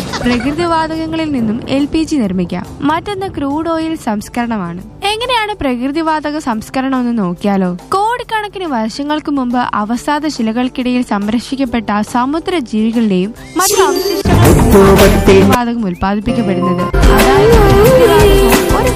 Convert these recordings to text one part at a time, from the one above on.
പ്രകൃതിവാതകങ്ങളിൽ നിന്നും L P G നിർമ്മിക്കാം മറ്റൊന്ന് ക്രൂഡ് ഓയിൽ സംസ്കരണമാണ് എങ്ങനെയാണ് പ്രകൃതിവാതക സംസ്കരണം എന്ന് നോക്കിയാലോ കോടിക്കണക്കിന് വർഷങ്ങൾക്ക് മുമ്പ് അവസാദ ശിലകൾക്കിടയിൽ സംരക്ഷിക്കപ്പെട്ട സമുദ്ര ജീവികളുടെയും മറ്റു അവശിഷ്ടങ്ങളും വാതകം ഉൽപ്പാദിപ്പിക്കപ്പെടുന്നത് അതായത് പ്രകൃതിവാതകം ഒരു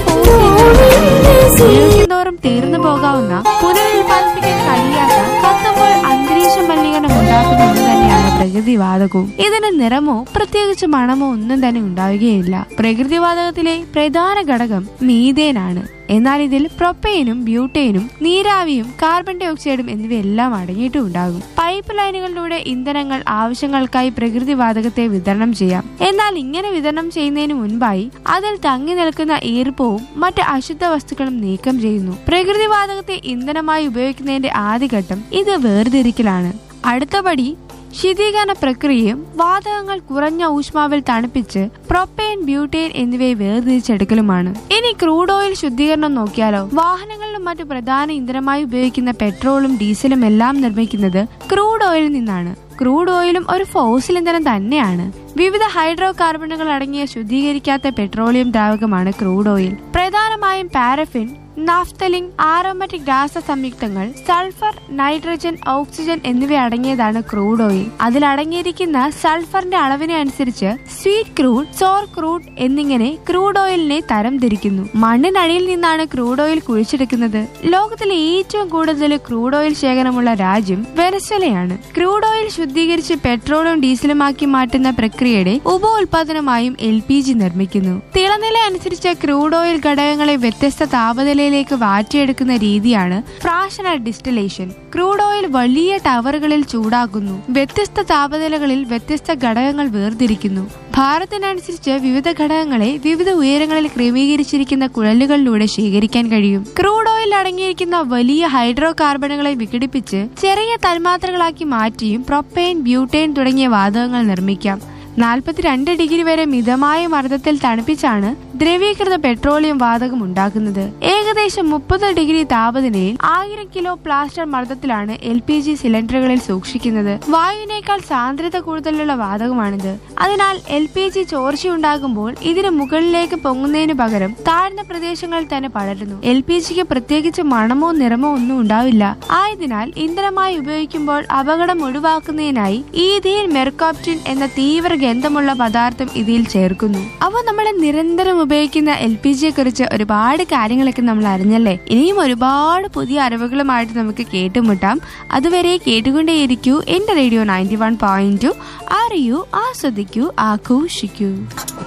ഉപയോഗിക്കുന്നതോറും തീർന്നു പോകാവുന്ന പുനരുൽപ്പാദിപ്പിക്കാൻ കഴിയാത്ത കത്തുമ്പോൾ അന്തരീക്ഷ മലിനീകരണം ഉണ്ടാക്കുന്ന ഒന്ന് തന്നെയാണ് പ്രകൃതിവാതകവും ഇതിന് നിറമോ പ്രത്യേകിച്ച് മണമോ ഒന്നും തന്നെ ഉണ്ടാവുകയില്ല പ്രകൃതിവാതകത്തിലെ പ്രധാന ഘടകം മീതേനാണ് എന്നാൽ ഇതിൽ പ്രൊപ്പൈനും ബ്യൂട്ടൈനും നീരാവിയും കാർബൺ ഡൈ ഓക്സൈഡും എന്നിവയെല്ലാം അടങ്ങിയിട്ടും ഉണ്ടാകും പൈപ്പ് ലൈനുകളിലൂടെ ഇന്ധനങ്ങൾ ആവശ്യങ്ങൾക്കായി പ്രകൃതിവാതകത്തെ വിതരണം ചെയ്യാം എന്നാൽ ഇങ്ങനെ വിതരണം ചെയ്യുന്നതിന് മുൻപായി അതിൽ തങ്ങി നിൽക്കുന്ന ഈർപ്പവും മറ്റ് അശുദ്ധ വസ്തുക്കളും നീക്കം ചെയ്യുന്നു പ്രകൃതിവാതകത്തെ ഇന്ധനമായി ഉപയോഗിക്കുന്നതിന്റെ ആദ്യഘട്ടം ഇത് വേർതിരിക്കലാണ് അടുത്തപടി ശീതീകരണ പ്രക്രിയയും വാതകങ്ങൾ കുറഞ്ഞ ഊഷ്മാവിൽ തണുപ്പിച്ച് പ്രൊപ്പൈൻ ബ്യൂട്ടൈൻ എന്നിവയെ വേർതിരിച്ചെടുക്കലുമാണ് ഇനി ക്രൂഡ് ഓയിൽ ശുദ്ധീകരണം നോക്കിയാലോ വാഹനങ്ങളിലും മറ്റു പ്രധാന ഇന്ധനമായി ഉപയോഗിക്കുന്ന പെട്രോളും ഡീസലും എല്ലാം നിർമ്മിക്കുന്നത് ക്രൂഡ് ഓയിലിൽ നിന്നാണ് ക്രൂഡ് ഓയിലും ഒരു ഫോസിൽ ഇന്ധനം തന്നെയാണ് വിവിധ ഹൈഡ്രോ കാർബണുകൾ അടങ്ങിയ ശുദ്ധീകരിക്കാത്ത പെട്രോളിയം ദ്രാവകമാണ് ക്രൂഡ് ഓയിൽ പ്രധാനമായും പാരഫിൻ നാഫ്തലിൻ ആരോമാറ്റിക് രാസ സംയുക്തങ്ങൾ സൾഫർ നൈട്രജൻ ഓക്സിജൻ എന്നിവ അടങ്ങിയതാണ് ക്രൂഡ് ഓയിൽ അതിൽ അടങ്ങിയിരിക്കുന്ന സൾഫറിന്റെ അളവിനെ അനുസരിച്ച് സ്വീറ്റ് ക്രൂഡ് സോർ ക്രൂഡ് എന്നിങ്ങനെ ക്രൂഡ് ഓയിലിനെ തരം തിരിക്കുന്നു മണ്ണിനടിയിൽ നിന്നാണ് ക്രൂഡ് ഓയിൽ കുഴിച്ചെടുക്കുന്നത് ലോകത്തിലെ ഏറ്റവും കൂടുതൽ ക്രൂഡ് ഓയിൽ ശേഖരമുള്ള രാജ്യം വെനസ്വലയാണ് ക്രൂഡ് ഓയിൽ ശുദ്ധീകരിച്ച് പെട്രോളും ഡീസലുമാക്കി മാറ്റുന്ന പ്രക്രിയയുടെ ഉപ ഉൽപാദനമായും എൽ പി ജി നിർമ്മിക്കുന്നു തിളനില അനുസരിച്ച് ക്രൂഡ് ഓയിൽ ഘടകങ്ങളെ വ്യത്യസ്ത താപനിലയിലേക്ക് വാറ്റിയെടുക്കുന്ന രീതിയാണ് ഫ്രാഷണൽ ഡിസ്റ്റലേഷൻ ക്രൂഡ് ഓയിൽ വലിയ ടവറുകളിൽ ചൂടാക്കുന്നു വ്യത്യസ്ത താപനിലകളിൽ വ്യത്യസ്ത ഘടകങ്ങൾ വേർതിരിക്കുന്നു ഭാരത്തിനനുസരിച്ച് വിവിധ ഘടകങ്ങളെ വിവിധ ഉയരങ്ങളിൽ ക്രമീകരിച്ചിരിക്കുന്ന കുഴലുകളിലൂടെ ശേഖരിക്കാൻ കഴിയും ക്രൂഡ് ഓയിൽ അടങ്ങിയിരിക്കുന്ന വലിയ ഹൈഡ്രോ കാർബണുകളെ വിഘടിപ്പിച്ച് ചെറിയ തന്മാത്രകളാക്കി മാറ്റിയും പ്രൊപ്പൈൻ ബ്യൂട്ടൈൻ തുടങ്ങിയ വാതകങ്ങൾ നിർമ്മിക്കാം നാൽപ്പത്തിരണ്ട് ഡിഗ്രി വരെ മിതമായ മർദ്ദത്തിൽ തണുപ്പിച്ചാണ് ദ്രവീകൃത പെട്രോളിയം വാതകം ഉണ്ടാക്കുന്നത് ഏകദേശം മുപ്പത് ഡിഗ്രി താപനിലയിൽ ആയിരം കിലോ പ്ലാസ്റ്റർ മർദ്ദത്തിലാണ് എൽ പി ജി സിലിണ്ടറുകളിൽ സൂക്ഷിക്കുന്നത് വായുവിനേക്കാൾ സാന്ദ്രത കൂടുതലുള്ള വാതകമാണിത് അതിനാൽ എൽ പി ജി ചോർച്ചയുണ്ടാകുമ്പോൾ ഇതിന് മുകളിലേക്ക് പൊങ്ങുന്നതിന് പകരം താഴ്ന്ന പ്രദേശങ്ങളിൽ തന്നെ പടരുന്നു എൽ പി ജിക്ക് പ്രത്യേകിച്ച് മണമോ നിറമോ ഒന്നും ഉണ്ടാവില്ല ആയതിനാൽ ഇന്ധനമായി ഉപയോഗിക്കുമ്പോൾ അപകടം ഒഴിവാക്കുന്നതിനായി ഈഥീൻ മെർക്കോപ്റ്റിൻ എന്ന തീവ്ര ഗന്ധമുള്ള പദാർത്ഥം ഇതിൽ ചേർക്കുന്നു അപ്പോൾ നമ്മൾ നിരന്തരം ഉപയോഗിക്കുന്ന എൽ പി ജിയെ കുറിച്ച് ഒരുപാട് കാര്യങ്ങളൊക്കെ നമ്മൾ അറിഞ്ഞല്ലേ ഇനിയും ഒരുപാട് പുതിയ അറിവുകളുമായിട്ട് നമുക്ക് കേട്ടുമുട്ടാം അതുവരെ കേട്ടുകൊണ്ടേയിരിക്കൂ എന്റെ radio ninety one point two അറിയൂ ആസ്വദിക്കൂ ആഘോഷിക്കൂ